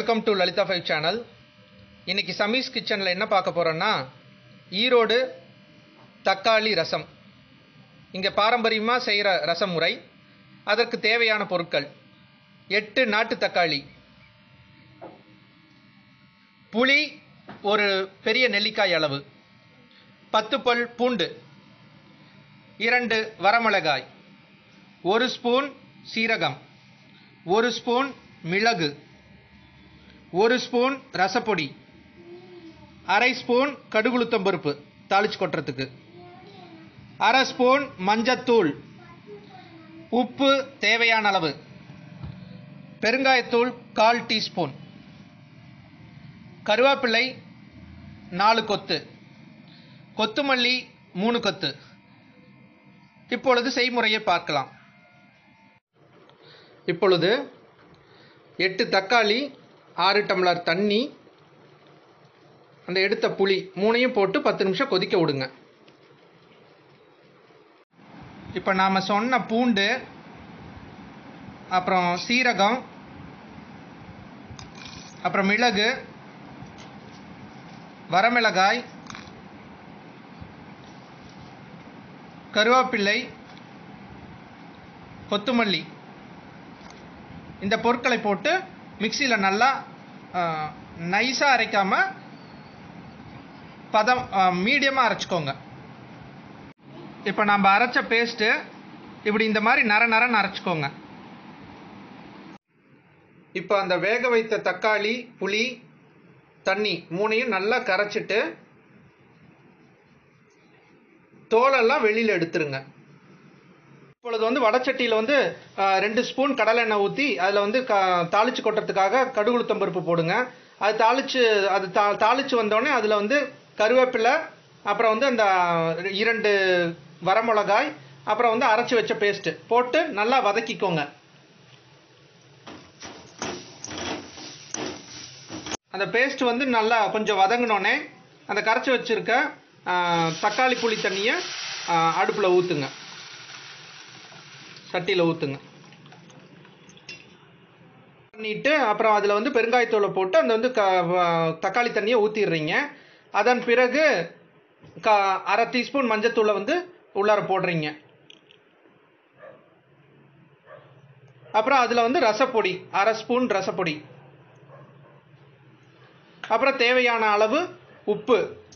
welcome to Lalitha five channel இன்னைக்கு சமீஸ் கிச்சனில் என்ன பார்க்க போகிறோன்னா ஈரோடு தக்காளி ரசம் இங்கே பாரம்பரியமாக செய்கிற ரசம் முறை அதற்கு தேவையான பொருட்கள் எட்டு நாட்டு தக்காளி புளி ஒரு பெரிய நெல்லிக்காய் அளவு பத்து பல் பூண்டு இரண்டு வரமிளகாய் ஒரு ஸ்பூன் சீரகம் ஒரு ஸ்பூன் மிளகு ஒரு ஸ்பூன் ரசப்பொடி அரை ஸ்பூன் கடுகுளுத்தம் பருப்பு தாளிச்சு கொட்டுறதுக்கு அரை ஸ்பூன் மஞ்சத்தூள் உப்பு தேவையான அளவு பெருங்காயத்தூள் கால் டீஸ்பூன் கருவேப்பிள்ளை நாலு கொத்து கொத்துமல்லி மூணு கொத்து இப்பொழுது செய்முறையை பார்க்கலாம் இப்பொழுது எட்டு தக்காளி ஆறு டம்ளர் தண்ணி அந்த எடுத்த புளி மூணையும் போட்டு பத்து நிமிஷம் கொதிக்க விடுங்க இப்போ நாம் சொன்ன பூண்டு அப்புறம் சீரகம் அப்புறம் மிளகு வரமிளகாய் கருவேப்பிள்ளை கொத்துமல்லி இந்த பொருட்களை போட்டு மிக்சியில் நல்லா நைஸாக அரைக்காமல் பதம் மீடியமாக அரைச்சிக்கோங்க இப்போ நம்ம அரைச்ச பேஸ்ட்டு இப்படி இந்த மாதிரி நர நரன்னு அரைச்சிக்கோங்க இப்போ அந்த வேக வைத்த தக்காளி புளி தண்ணி மூணையும் நல்லா கரைச்சிட்டு தோலெல்லாம் வெளியில் எடுத்துருங்க இப்பொழுது வந்து வடச்சட்டியில் வந்து ரெண்டு ஸ்பூன் கடலை எண்ணெய் ஊற்றி அதில் வந்து க தாளித்து கொட்டுறதுக்காக கடுகுளுத்தம் பருப்பு போடுங்க அது தாளித்து அது தா தாளித்து வந்தோடனே அதில் வந்து கருவேப்பிலை அப்புறம் வந்து அந்த இரண்டு வரமிளகாய் அப்புறம் வந்து அரைச்சி வச்ச பேஸ்ட்டு போட்டு நல்லா வதக்கிக்கோங்க அந்த பேஸ்ட் வந்து நல்லா கொஞ்சம் வதங்கினோடனே அந்த கரைச்சி வச்சுருக்க தக்காளி புளி தண்ணியை அடுப்பில் ஊற்றுங்க சட்டியில் ஊற்றுங்க பண்ணிட்டு அப்புறம் அதில் வந்து பெருங்காயத்தூளை போட்டு அந்த வந்து க தக்காளி தண்ணியை ஊற்றிடுறீங்க அதன் பிறகு க அரை டீஸ்பூன் மஞ்சத்தூளை வந்து உள்ளார போடுறீங்க அப்புறம் அதில் வந்து ரசப்பொடி அரை ஸ்பூன் ரசப்பொடி அப்புறம் தேவையான அளவு உப்பு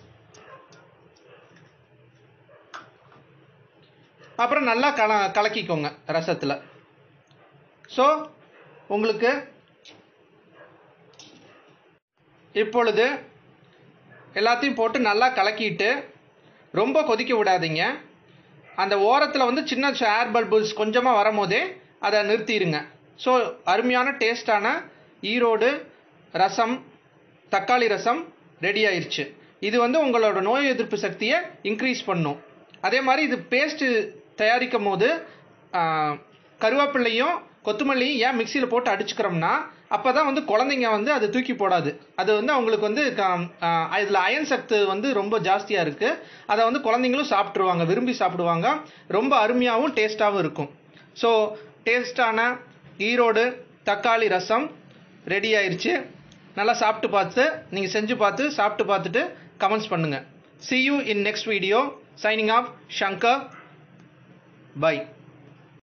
அப்புறம் நல்லா கல கலக்கிக்கோங்க ரசத்தில் ஸோ உங்களுக்கு இப்பொழுது எல்லாத்தையும் போட்டு நல்லா கலக்கிட்டு ரொம்ப கொதிக்க விடாதீங்க அந்த ஓரத்தில் வந்து சின்ன ஏர் பல்புல்ஸ் கொஞ்சமாக வரும்போதே அதை நிறுத்திடுங்க ஸோ அருமையான டேஸ்டான ஈரோடு ரசம் தக்காளி ரசம் ரெடி ஆயிடுச்சு இது வந்து உங்களோட நோய் எதிர்ப்பு சக்தியை இன்க்ரீஸ் பண்ணும் அதே மாதிரி இது பேஸ்ட்டு தயாரிக்கும் போது கருவேப்பிள்ளையும் கொத்தமல்லியும் ஏன் மிக்சியில் போட்டு அடிச்சுக்கிறோம்னா அப்போ தான் வந்து குழந்தைங்க வந்து அது தூக்கி போடாது அது வந்து அவங்களுக்கு வந்து இதில் அயன் சத்து வந்து ரொம்ப ஜாஸ்தியாக இருக்குது அதை வந்து குழந்தைங்களும் சாப்பிட்ருவாங்க விரும்பி சாப்பிடுவாங்க ரொம்ப அருமையாகவும் டேஸ்ட்டாகவும் இருக்கும் ஸோ டேஸ்டான ஈரோடு தக்காளி ரசம் ரெடி ஆயிடுச்சு நல்லா சாப்பிட்டு பார்த்து நீங்கள் செஞ்சு பார்த்து சாப்பிட்டு பார்த்துட்டு கமெண்ட்ஸ் பண்ணுங்கள் see you in next video signing off shankar bye